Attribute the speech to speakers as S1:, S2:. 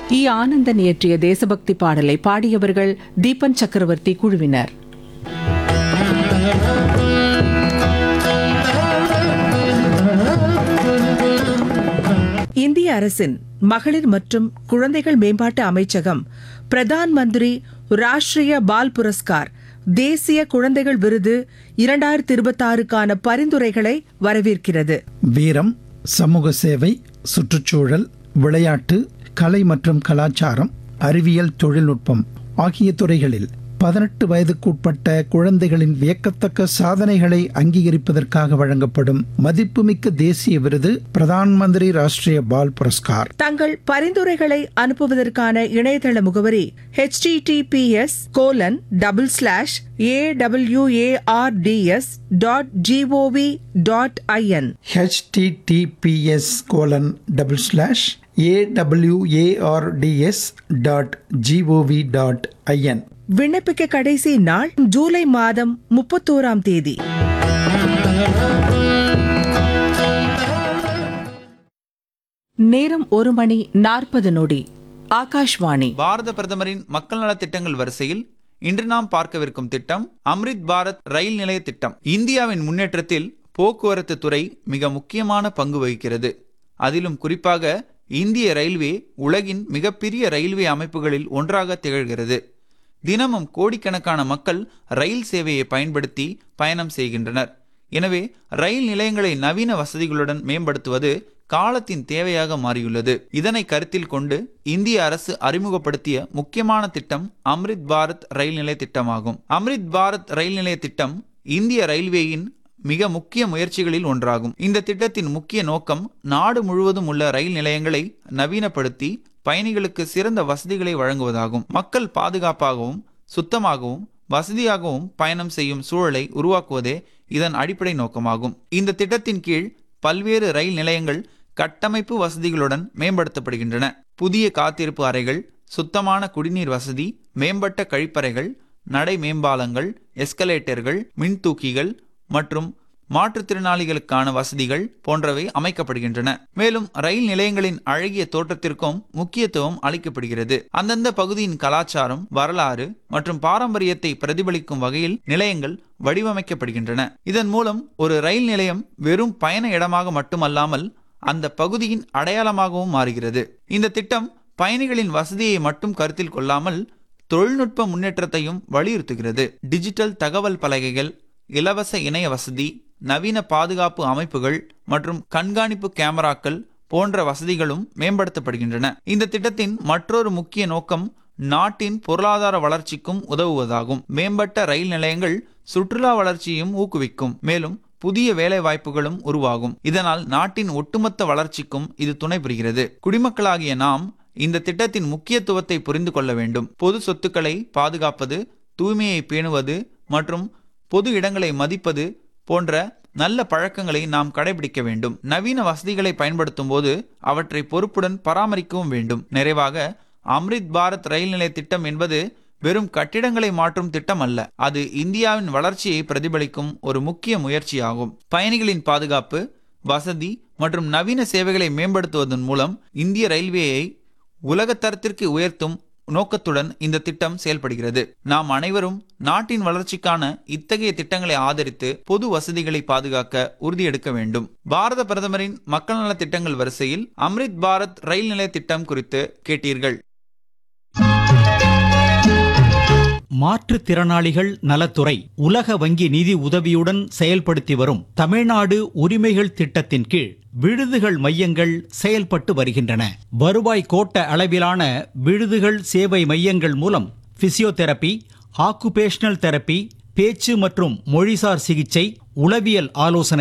S1: இ ஆனந்தன் இயற்றிய தேசபக்தி பாடலை பாடியவர்கள் தீபன் சக்கரவர்த்தி குழுவினர்
S2: இந்திய அரசின் மகளிர் மற்றும் குழந்தைகள் மேம்பாட்டு அமைச்சகம் பிரதான் மந்திரி ராஷ்டிரிய பால் புரஸ்கார் தேசிய குழந்தைகள் விருது இரண்டாயிரத்தி இருபத்தாறுக்கான பரிந்துரைகளை வரவேற்கிறது
S3: வீரம் சமூக சேவை சுற்றுச்சூழல் விளையாட்டு கலை மற்றும் கலாச்சாரம் அறிவியல் தொழில்நுட்பம் ஆகிய துறைகளில் பதினெட்டு வயதுக்குட்பட்ட குழந்தைகளின் வியக்கத்தக்க சாதனைகளை அங்கீகரிப்பதற்காக வழங்கப்படும் மதிப்புமிக்க தேசிய விருது பிரதான் மந்திரி ராஷ்டிரிய பால் புரஸ்கார்
S2: தங்கள் பரிந்துரைகளை அனுப்புவதற்கான இணையதள முகவரி https colon double slash A W A R D S dot gov dot I N
S3: H T T P S colon double slash A W A R D S dot gov dot I N
S2: விண்ணப்பிக்க கடைசி நாள் ஜூலை மாதம் முப்பத்தோராம் தேதி
S1: நேரம் ஒரு மணி நாற்பது நொடி ஆகாஷ்வாணி
S4: பாரத பிரதமரின் மக்கள் நலத் திட்டங்கள் வரிசையில் இன்று நாம் பார்க்கவிருக்கும் திட்டம் அம்ரித் பாரத் ரயில் நிலைய திட்டம் இந்தியாவின் முன்னேற்றத்தில் போக்குவரத்து துறை மிக முக்கியமான பங்கு வகிக்கிறது அதிலும் குறிப்பாக இந்திய ரயில்வே உலகின் மிகப்பெரிய ரயில்வே அமைப்புகளில் ஒன்றாக திகழ்கிறது தினமும் கோடிக்கணக்கான மக்கள் ரயில் சேவையை பயன்படுத்தி பயணம் செய்கின்றனர் எனவே ரயில் நிலையங்களை நவீன வசதிகளுடன் மேம்படுத்துவது காலத்தின் தேவையாக மாறியுள்ளது இதனை கருத்தில் கொண்டு இந்திய அரசு அறிமுகப்படுத்திய முக்கியமான திட்டம் அம்ரித் பாரத் ரயில் நிலைய திட்டமாகும் அம்ரித் பாரத் ரயில் நிலைய திட்டம் இந்திய ரயில்வேயின் மிக முக்கிய முயற்சிகளில் ஒன்றாகும் இந்த திட்டத்தின் முக்கிய நோக்கம் நாடு முழுவதும் உள்ள ரயில் நிலையங்களை நவீனப்படுத்தி பயணிகளுக்கு சிறந்த வசதிகளை வழங்குவதாகும் மக்கள் பாதுகாப்பாகவும் சுத்தமாகவும் வசதியாகவும் பயணம் செய்யும் சூழலை உருவாக்குவதே இதன் அடிப்படை நோக்கமாகும் இந்த திட்டத்தின் கீழ் பல்வேறு ரயில் நிலையங்கள் கட்டமைப்பு வசதிகளுடன் மேம்படுத்தப்படுகின்றன புதிய காத்திருப்பு அறைகள் சுத்தமான குடிநீர் வசதி மேம்பட்ட கழிப்பறைகள் நடை மேம்பாலங்கள் எஸ்கலேட்டர்கள் மின்தூக்கிகள் மற்றும் மாற்றுத்திறனாளிகளுக்கான வசதிகள் போன்றவை அமைக்கப்படுகின்றன மேலும் ரயில் நிலையங்களின் அழகிய தோற்றத்திற்கும் முக்கியத்துவம் அளிக்கப்படுகிறது அந்தந்த பகுதியின் கலாச்சாரம் வரலாறு மற்றும் பாரம்பரியத்தை பிரதிபலிக்கும் வகையில் நிலையங்கள் வடிவமைக்கப்படுகின்றன இதன் மூலம் ஒரு ரயில் நிலையம் வெறும் பயண இடமாக மட்டுமல்லாமல் அந்த பகுதியின் அடையாளமாகவும் மாறுகிறது இந்த திட்டம் பயணிகளின் வசதியை மட்டும் கருத்தில் கொள்ளாமல் தொழில்நுட்ப முன்னேற்றத்தையும் வலியுறுத்துகிறது டிஜிட்டல் தகவல் பலகைகள் இலவச இணைய வசதி நவீன பாதுகாப்பு அமைப்புகள் மற்றும் கண்காணிப்பு கேமராக்கள் போன்ற வசதிகளும் மேம்படுத்தப்படுகின்றன இந்த திட்டத்தின் மற்றொரு முக்கிய நோக்கம் நாட்டின் பொருளாதார வளர்ச்சிக்கும் உதவுவதாகும் மேம்பட்ட ரயில் நிலையங்கள் சுற்றுலா வளர்ச்சியையும் ஊக்குவிக்கும் மேலும் புதிய வேலை வாய்ப்புகளும் உருவாகும் இதனால் நாட்டின் ஒட்டுமொத்த வளர்ச்சிக்கும் இது துணை புரிகிறது குடிமக்களாகிய நாம் இந்த திட்டத்தின் முக்கியத்துவத்தை புரிந்து கொள்ள வேண்டும் பொது சொத்துக்களை பாதுகாப்பது தூய்மையை பேணுவது மற்றும் பொது இடங்களை மதிப்பது போன்ற நல்ல பழக்கங்களை நாம் கடைபிடிக்க வேண்டும் நவீன வசதிகளை பயன்படுத்தும் போது அவற்றை பொறுப்புடன் பராமரிக்கவும் வேண்டும் நிறைவாக அம்ரித் பாரத் ரயில் நிலைய திட்டம் என்பது வெறும் கட்டிடங்களை மாற்றும் திட்டம் அல்ல அது இந்தியாவின் வளர்ச்சியை பிரதிபலிக்கும் ஒரு முக்கிய முயற்சியாகும் பயணிகளின் பாதுகாப்பு வசதி மற்றும் நவீன சேவைகளை மேம்படுத்துவதன் மூலம் இந்திய ரயில்வேயை உலகத்தரத்திற்கு உயர்த்தும் நோக்கத்துடன் இந்த திட்டம் செயல்படுகிறது நாம் அனைவரும் நாட்டின் வளர்ச்சிக்கான இத்தகைய திட்டங்களை ஆதரித்து பொது வசதிகளை பாதுகாக்க உறுதியெடுக்க வேண்டும் பாரத பிரதமரின் மக்கள் நல திட்டங்கள் வரிசையில் அம்ரித் பாரத் ரயில் நிலைய திட்டம் குறித்து கேட்டீர்கள்
S5: மாற்றுத்திறனாளிகள் நலத்துறை உலக வங்கி நிதி உதவியுடன் செயல்படுத்தி வரும் தமிழ்நாடு உரிமைகள் திட்டத்தின் கீழ் விடுதிகள் மையங்கள் செயல்பட்டு வருகின்றன வருவாய் கோட்ட அளவிலான விடுதிகள் சேவை மையங்கள் மூலம் பிசியோதெரபி ஆக்குபேஷனல் தெரப்பி பேச்சு மற்றும் மொழிசார் சிகிச்சை உளவியல் ஆலோசனை